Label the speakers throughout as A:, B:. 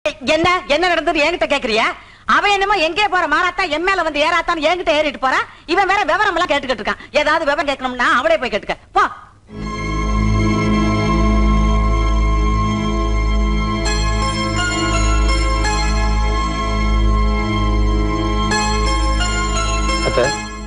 A: என்ன என்ன நடந்தது என்கிட்ட கேக்குறியா அவன் என்னமோ எங்கே போற மாறாத்தா என் மேல வந்து ஏறாத்தான் என்கிட்ட ஏறிட்டு போறான் இவன் வேற விவரம் எல்லாம் கேட்டுக்கிட்டு இருக்கான் ஏதாவது விவரம் கேட்கணும்னா அவளே போய் கேட்டுக்க போ
B: அத்தை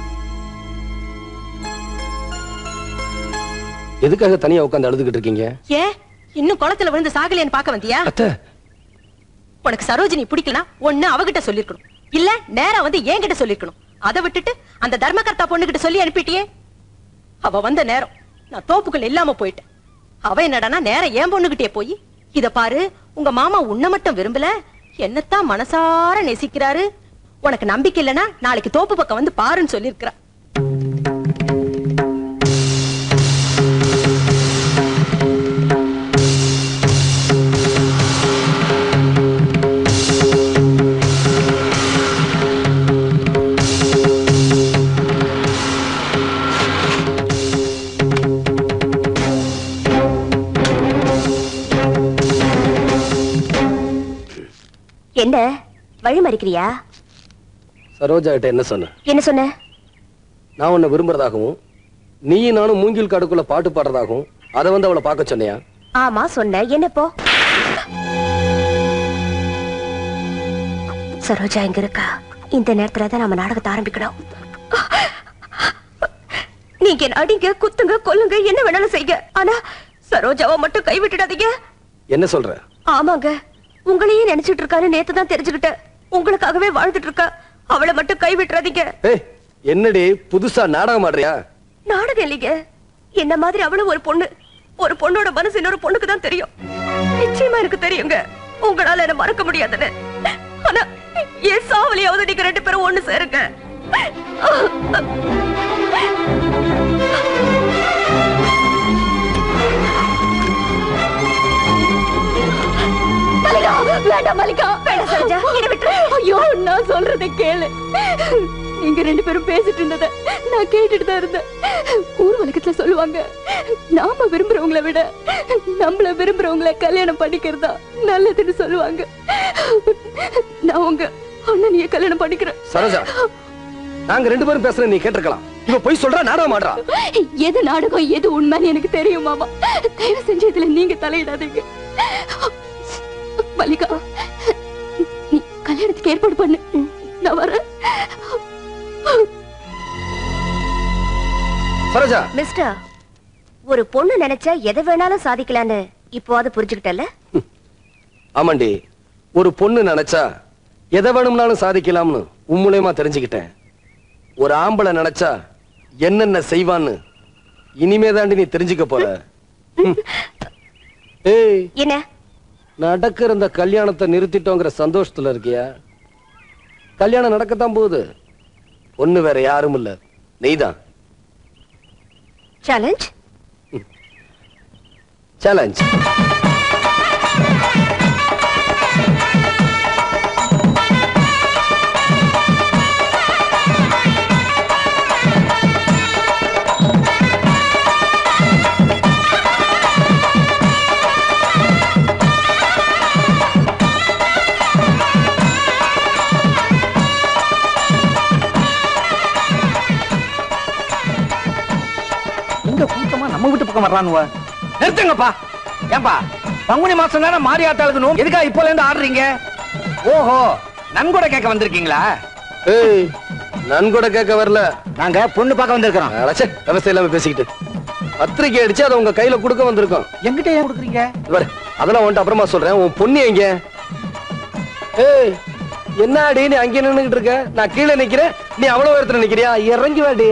B: எதுக்காக தனியா உட்காந்து அழுதுகிட்டு இருக்கீங்க
C: ஏன் இன்னும் குளத்துல விழுந்து சாகலையன்னு பார்க்க வந்தியா
B: அத்தை
C: உனக்கு சரோஜினி பிடிக்கலனா ஒண்ணு அவகிட்ட சொல்லிருக்கணும் இல்ல நேரா வந்து என்கிட்ட சொல்லிருக்கணும் அதை விட்டுட்டு அந்த தர்மகர்த்தா பொண்ணுகிட்ட சொல்லி அனுப்பிட்டியே அவ வந்த நேரம் நான் தோப்புக்குள்ள இல்லாம போயிட்டேன் அவ என்னடானா நேரம் என் பொண்ணுகிட்டே போய் இத பாரு உங்க மாமா உன்னை மட்டும் விரும்பல என்னத்தான் மனசார நேசிக்கிறாரு உனக்கு நம்பிக்கை இல்லனா நாளைக்கு தோப்பு பக்கம் வந்து பாருன்னு சொல்லியிருக்கிறா
D: என்ன வழி மறிக்கிறியா
B: சரோஜா கிட்ட என்ன சொன்ன
D: என்ன சொன்ன
B: நான் உன்னை விரும்புறதாகவும் நீயும் நானும் மூங்கில் காடுக்குள்ள பாட்டு பாடுறதாகவும் அதை வந்து அவளை பார்க்க சொன்னியா
D: ஆமா சொன்ன என்ன இப்போ சரோஜா இங்க இருக்கா இந்த நேரத்துல தான் நம்ம நாடகத்தை ஆரம்பிக்கணும் நீங்க என்ன அடிங்க குத்துங்க கொல்லுங்க என்ன வேணாலும் செய்யுங்க ஆனா சரோஜாவை மட்டும் கைவிட்டுடாதீங்க
B: என்ன சொல்ற
D: ஆமாங்க உங்களையே நினைச்சிட்டு இருக்கான்னு நேத்து தான் தெரிஞ்சுக்கிட்டேன் உங்களுக்காகவே வாழ்ந்துட்டு இருக்கா அவளை மட்டும் கைவிட்டுறாதீங்க
B: ஏய் என்னடி புதுசா நாடகம் ஆடுறியா
D: நாடகம் இல்லைங்க என்ன மாதிரி அவளும் ஒரு பொண்ணு ஒரு பொண்ணோட மனசு இன்னொரு பொண்ணுக்கு தான் தெரியும் நிச்சயமா எனக்கு தெரியுங்க உங்களால என்ன மறக்க முடியாதுன்னு ஆனா என் சாவலியாவது நீங்க ரெண்டு பேரும் ஒண்ணு சேருங்க மல்லிகா வேண்டாம் மல்லிகா வேண்டாம் சரோஜா என்ன விட்டுரு ஐயோ நான் சொல்றதை கேளு நீங்க ரெண்டு பேரும் பேசிட்டு இருந்தத நான் கேட்டுட்டு தான் இருந்தேன் ஊர் வழக்கத்துல சொல்லுவாங்க நாம விரும்புறவங்களை விட நம்மள விரும்புறவங்களை கல்யாணம் பண்ணிக்கிறதா நல்லதுன்னு சொல்லுவாங்க நான் உங்க அண்ணனைய கல்யாணம் பண்ணிக்கிறேன்
B: சரோஜா நாங்க ரெண்டு பேரும் பேசுறேன் நீ கேட்டிருக்கலாம் இவ போய் சொல்றா நாடகம் ஆடுறா
D: எது நாடகம் எது உண்மைன்னு எனக்கு தெரியும் மாமா தயவு செஞ்சு இதுல நீங்க தலையிடாதீங்க மல்லிகா நீ கல்யாணத்துக்கு ஏற்பாடு பண்ணு நான் வரேன்
B: சரோஜா
D: மிஸ்டர் ஒரு பொண்ணு நினைச்சா எதை வேணாலும் சாதிக்கலான்னு இப்போ அது புரிஞ்சுக்கிட்டல
B: ஆமாண்டி ஒரு பொண்ணு நினைச்சா எதை வேணும்னாலும் சாதிக்கலாம்னு உன் மூலியமா தெரிஞ்சுக்கிட்டேன் ஒரு ஆம்பளை நினைச்சா என்னென்ன செய்வான்னு இனிமே தாண்டி நீ தெரிஞ்சுக்க போற ம். ஏய்
D: என்ன
B: நடக்கிற இந்த கல்யாணத்தை நிறுத்திட்டோங்கிற சந்தோஷத்துல இருக்கியா கல்யாணம் நடக்கத்தான் போகுது ஒண்ணு வேற யாரும் இல்ல நீதான்
D: சேலஞ்ச்
B: சேலஞ்ச்
E: எங்க கூட்டமா நம்ம வீட்டு பக்கம் வர்றானுவ நிறுத்துங்கப்பா ஏன்பா பங்குனி மாசம் தானே மாறி ஆட்டம் எழுதணும் எதுக்கா இப்போல இருந்து ஆடுறீங்க ஓஹோ நன்கொடை கேட்க வந்திருக்கீங்களா
B: ஏய் நன்கொடை கேட்க வரல
E: நாங்க பொண்ணு பார்க்க வந்திருக்கிறோம்
B: அழைச்சே விவசாயம் இல்லாம பேசிக்கிட்டு பத்திரிக்கை அடிச்சு அதை உங்க கையில கொடுக்க வந்திருக்கோம்
E: எங்கிட்ட ஏன் கொடுக்குறீங்க
B: இவர் அதெல்லாம் உன்ட்டு அப்புறமா சொல்றேன் உன் பொண்ணு எங்க ஏய் என்னடி நீ அங்கே நின்னுகிட்டு இருக்க நான் கீழே நிக்கிறேன் நீ அவ்வளவு உயரத்துல நிக்கிறியா இறங்கி வாடி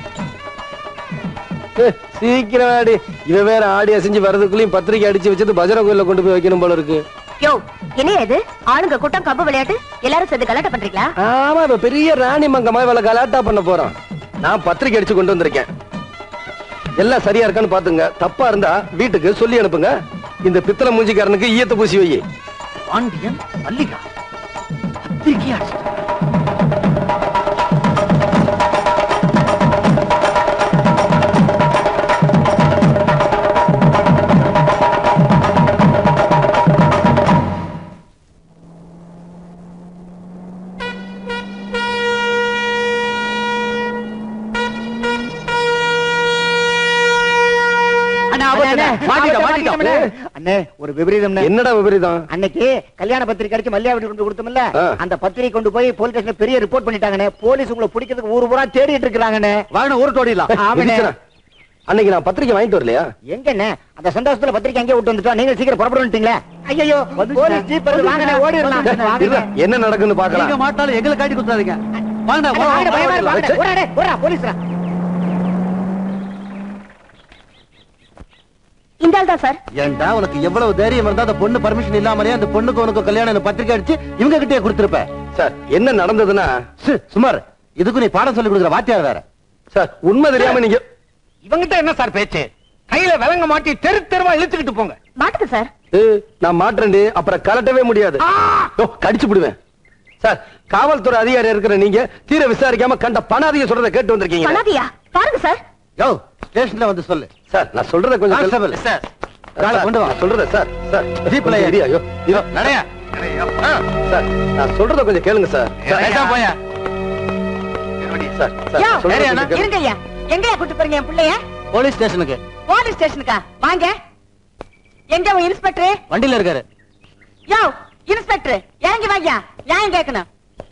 B: ஏய், சீக்கிரம் வாடி இவ வேற ஆடி அசைஞ்சு வர்றதுக்குள்ளயும் பத்திரிக்கை அடிச்சு வச்சது பஜனை கோயில்ல கொண்டு போய் வைக்கணும் போல இருக்கு
D: யோ என்ன இது ஆளுங்க கூட்டம் கம்பு விளையாட்டு எல்லாரும் சேர்ந்து கலாட்டம் பண்றீங்களா
B: ஆமா இப்ப பெரிய ராணி மங்கம்மா இவளை கலாட்டா பண்ண போறோம் நான் பத்திரிக்கை அடிச்சு கொண்டு வந்திருக்கேன் எல்லாம் சரியா இருக்கான்னு பாத்துங்க தப்பா இருந்தா வீட்டுக்கு சொல்லி அனுப்புங்க இந்த பித்தளை மூஞ்சிக்காரனுக்கு ஈயத்தை பூசி வை
E: பாண்டியன் மல்லிகா பத்திரிக்கையா மாட்டிட்டோம், மாட்டிட்டோம்.
F: அண்ணே ஒரு விபரீதம்
B: என்னடா விபரீதம்
F: அன்னைக்கு கல்யாண பத்திரிக்கை அடிச்சு மல்லியா வீட்டுக்கு கொண்டு கொடுத்தோம்ல
B: ஆ.
F: அந்த பத்திரிக்கை கொண்டு போய் போலீஸ் ஸ்டேஷன்ல பெரிய ரிப்போர்ட் பண்ணிட்டாங்கண்ணே போலீஸ் உங்களை பிடிக்கிறதுக்கு ஊர் பூரா தேடிட்டு இருக்காங்கண்ணே
E: வாங்க ஊருக்கு ஓடிடலாம்
F: ஆமாண்ணே
B: விதிச்சனா, அன்னைக்கு நான் பத்திரிக்கை வாங்கிட்டு வரலையா
F: எங்கண்ணே அந்த சந்தோஷத்துல பத்திரிக்கை அங்கே விட்டு வந்துட்டோம் நீங்க சீக்கிரம் புறப்படுட்டீங்களே ஐயோ போலீஸ் ஜீப் வருது வாங்கண்ணே ஓடிடலாம்
B: இருடா, என்ன நடக்குன்னு
E: நீங்க
B: பாக்கலாம்
E: மாட்டாலும் எங்களை காட்டி குத்தாதீங்க வாங்கடா
F: அண்ணே, வாங்கண்ணே, பயமா இருக்கு,
E: வாங்க
F: வாங்கண்ணே. ஓடாடே, ஓடா, போலீஸ்ரா.
D: இந்த ஆள் தான் சார்
G: ஏன்டா உனக்கு எவ்வளவு தைரியம் இருந்தா அந்த பொண்ணு பர்மிஷன் இல்லாமலே அந்த பொண்ணுக்கு உனக்கு கல்யாணம் பத்திரிக்கை அடிச்சு இவங்க கிட்டே கொடுத்திருப்ப
B: சார் என்ன நடந்ததுன்னா
G: சு, சுமார் இதுக்கு நீ பாடம் சொல்லி கொடுக்குற வாத்தியார் வேற
B: சார் உண்மை தெரியாம நீங்க
E: இவங்கிட்ட என்ன சார் பேச்சு கையில விலங்க மாட்டி தெரு தெருவா இழுத்துக்கிட்டு போங்க
D: மாட்டுக்கு சார்
B: ஏ, நான் மாற்றேன்டி அப்புறம் கலட்டவே முடியாது ஓ, கடிச்சு விடுவேன் சார் காவல்துறை அதிகாரி இருக்கிற நீங்க தீர விசாரிக்காம கண்ட பணாதிக சொல்றதை கேட்டு வந்திருக்கீங்க
D: பண்ணாதியா பாருங்க சார்
G: யோ ஸ்டேஷன்ல வந்து சொல்லு
B: சார் நான் சொல்றத கொஞ்சம்
G: கான்ஸ்டபிள்
B: சார்
G: காலை கொண்டு வா.
B: நான் சொல்றத சார் சார்
G: ஜீப்ல
B: கொஞ்சம்
G: ஏறு.
B: இரு, ஐயோ இரு.
G: நடையா
B: சார் நான் சொல்றத கொஞ்சம் கேளுங்க சார் சார்,
G: போயா
B: சார் சார்,
A: யோ,
B: நான் சொல்றத
A: இருங்க
B: கொஞ்சம் கேளுங்க.
A: ஐயா எங்கயா கூட்டு போறீங்க என் பிள்ளைய
G: போலீஸ் ஸ்டேஷனுக்கு
A: போலீஸ் ஸ்டேஷனுக்கா வாங்க எங்க உன் இன்ஸ்பெக்டர்
G: வண்டியில இருக்காரு
A: யோ இன்ஸ்பெக்டர் இறங்கி வாய்யா நியாயம் கேட்கணும்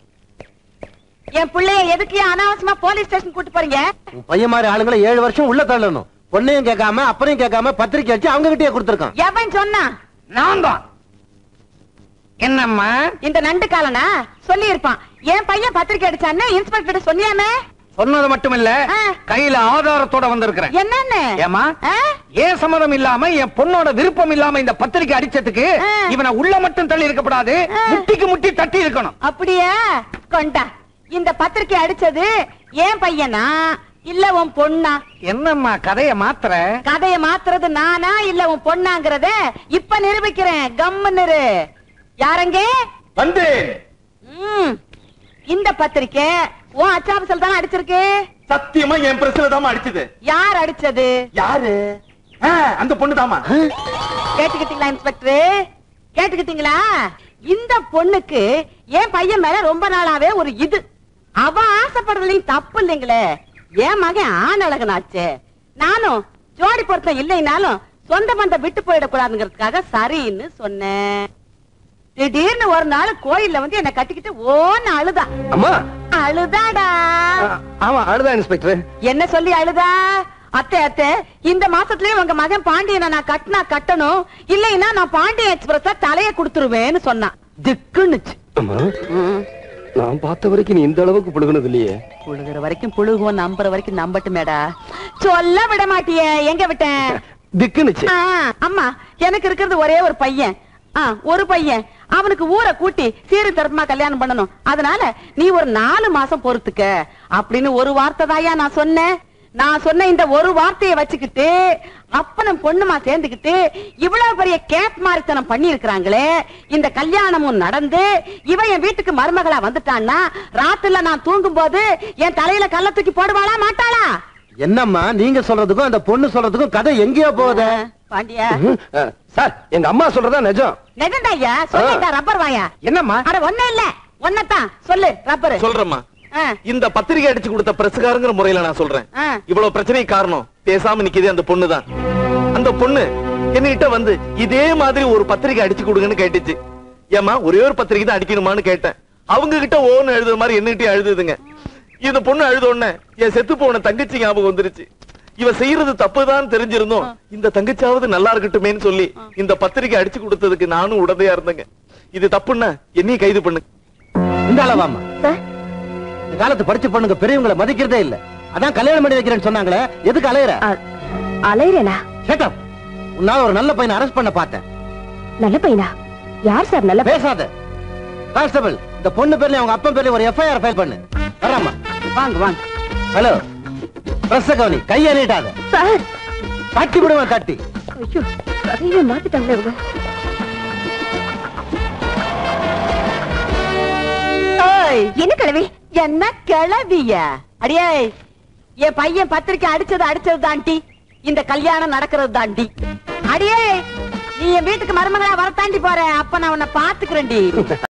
A: என் பிள்ளைய எதுக்கு அனாவசியமா போலீஸ் ஸ்டேஷன் கூட்டு போறீங்க
G: உன் பையன் மாதிரி ஆளுங்களை ஏழு வருஷம் உள்ள தள்ளணும் பொண்ணையும் கேட்காம அப்பனையும் கேட்காம பத்திரிக்கை அடிச்சு அவங்க கிட்டே கொடுத்திருக்கான்
A: எவன் சொன்னா
E: நான் தான் என்னம்மா
A: இந்த நண்டு காலனா சொல்லி இருப்பான் என் பையன் பத்திரிக்கை அடிச்சான்னு இன்ஸ்பெக்டர் சொன்னியாமே
E: சொன்னது மட்டும் இல்ல
A: ஆ.
E: கையில ஆதாரத்தோட வந்திருக்கிறேன்
A: என்னன்னு
E: ஏமா
A: ஆ?
E: ஏன் சம்மதம் இல்லாம என் பொண்ணோட விருப்பம் இல்லாம இந்த பத்திரிக்கை அடிச்சதுக்கு
A: ஆ.
E: இவனை உள்ள மட்டும் தள்ளி இருக்கப்படாது
A: ஆ.
E: முட்டிக்கு முட்டி தட்டி இருக்கணும்
A: அப்படியா கொண்டா இந்த பத்திரிக்கை அடிச்சது ஏன் பையனா இல்ல உன் பொண்ணா
E: என்னம்மா கதைய மாத்துற
A: கதைய மாத்துறது நானா இல்ல உன் பொண்ணாங்கறத இப்ப நிரூபிக்கிறேன் கம்முன்னு இரு. யாரங்க
H: வந்தேன்
A: ம், இந்த பத்திரிக்கை உன் அச்சாபசல் தானே அடிச்சிருக்கு
H: சத்தியமா என் பிரஸ்ல தாமா அடிச்சது
A: யார் அடிச்சது
H: யாரு ஆ, அந்த பொண்ணு தாமா
A: கேட்டுக்கிட்டீங்களா இன்ஸ்பெக்டர் கேட்டுக்கிட்டீங்களா இந்த பொண்ணுக்கு என் பையன் மேல ரொம்ப நாளாவே ஒரு இது அவ ஆசைப்படுறதுலயும் தப்பு இல்லைங்களே என் மகன் ஆண் அழகனாச்சே நானும் ஜோடி பொருத்தம் இல்லைனாலும் சொந்த பந்தம் விட்டு போயிடக்கூடாதுங்கிறதுக்காக சரின்னு சொன்னேன் திடீர்னு ஒரு நாள் கோயில்ல வந்து என்ன கட்டிக்கிட்டு ஓன்னு அழுதா
B: அம்மா
A: அழுதாடா
B: ஆ, ஆமா அழுதா இன்ஸ்பெக்டர்
A: என்ன சொல்லி அழுதா அத்தை அத்தை இந்த மாசத்துலயே உங்க மகன் பாண்டியனை நான் கட்டினா கட்டணும் இல்லைன்னா நான் பாண்டியன் எக்ஸ்பிரஸ தலைய கொடுத்துருவேன்னு சொன்னான் திக்குன்னுச்சு
B: அம்மா நான் பார்த்த வரைக்கும் நீ இந்த அளவுக்கு புழுகுனது இல்லையே
A: புழுகுற வரைக்கும் புழுகுவோம் நம்புற வரைக்கும் நம்பட்டுமேடா சொல்ல விட மாட்டியே எங்க விட்டேன்
B: திக்குனுச்சு
A: ஆ, அம்மா எனக்கு இருக்கிறது ஒரே ஒரு பையன் ஆ, ஒரு பையன் அவனுக்கு ஊரை கூட்டி சீரு தரப்புமா கல்யாணம் பண்ணணும் அதனால நீ ஒரு நாலு மாசம் பொறுத்துக்க அப்படின்னு ஒரு வார்த்தை தாயா நான் சொன்னேன் நான் சொன்ன இந்த ஒரு வார்த்தையை வச்சுக்கிட்டு அப்பனும் பொண்ணுமா சேர்ந்துக்கிட்டு இவ்வளவு பெரிய கேப் மாரித்தனம் பண்ணி இருக்கிறாங்களே இந்த கல்யாணமும் நடந்து இவ என் வீட்டுக்கு மருமகளா வந்துட்டான்னா ராத்திரில நான் தூங்கும் போது என் தலையில கல்ல தூக்கி போடுவாளா மாட்டாளா
G: என்னம்மா நீங்க சொல்றதுக்கும் அந்த பொண்ணு சொல்றதுக்கும் கதை எங்கேயோ போகுது
A: பாண்டியா
B: ஆ, சார் எங்க அம்மா சொல்றதா நிஜம்
A: நிஜம்டா ஐயா சொல்லிட்டா ரப்பர் வாயா
E: என்னம்மா
A: அட ஒண்ணு இல்ல ஒன்னதான் சொல்லு ரப்பர்
H: சொல்றேம்மா
A: ஆ,
H: இந்த பத்திரிகை அடிச்சு கொடுத்த பிரசுகாரங்கிற முறையில நான் சொல்றேன்
A: ஆ.
H: இவ்வளவு பிரச்சனை காரணம் பேசாம நிக்குது அந்த பொண்ணு தான் அந்த பொண்ணு என்கிட்ட வந்து இதே மாதிரி ஒரு பத்திரிகை அடிச்சு கொடுங்கன்னு கேட்டுச்சு ஏமா ஒரே ஒரு பத்திரிகை தான் அடிக்கணுமான்னு கேட்டேன் அவங்க கிட்ட ஓன்னு எழுதுற மாதிரி என்னகிட்டயே அழுதுதுங்க இந்த பொண்ணு அழுத உடனே என் செத்து போன தங்கச்சி ஞாபகம் வந்துருச்சு இவ செய்யறது தப்புதான் தெரிஞ்சிருந்தோம் இந்த தங்கச்சியாவது நல்லா இருக்கட்டுமேன்னு சொல்லி இந்த பத்திரிகை அடிச்சு கொடுத்ததுக்கு நானும் உடந்தையா இருந்தேங்க இது தப்புன்னா என்னையும் கைது பண்ணு
G: இந்த அளவாமா
D: சார்
G: இந்த காலத்து படிச்ச பொண்ணுங்க பெரியவங்களை மதிக்கிறதே இல்ல அதான் கல்யாணம் பண்ணி வைக்கிறேன்னு சொன்னாங்களே எதுக்கு அலையற
D: அலையிறேனா
G: சேட்டம் உன்னால ஒரு நல்ல பையனை அரெஸ்ட் பண்ண பார்த்தேன்
D: நல்ல பையனா யார் சார் நல்ல
G: பேசாத கான்ஸ்டபிள் இந்த பொண்ணு பேர்ல அவங்க அப்பா பேர்ல ஒரு எஃப்ஐஆர் ஃபைல் பண்ணு வராமா
A: வாங்க வாங்க
G: ஹலோ பிரஸ் கவனி கையை நீட்டாத
D: சார்
G: தட்டி விடுவேன் தட்டி
D: ஐயோ கதையவே மாத்திட்டாங்களே இவங்க
A: ஓய்,
D: என்ன கிழவி
A: என்ன கிளவிய அடியே என் பையன் பத்திரிக்கை அடிச்சது அடிச்சது தாண்டி இந்த கல்யாணம் நடக்கிறது தாண்டி அடியே நீ என் வீட்டுக்கு மருமகளா வரத்தாண்டி போற அப்ப நான் உன்னை பாத்துக்கிறேன்டி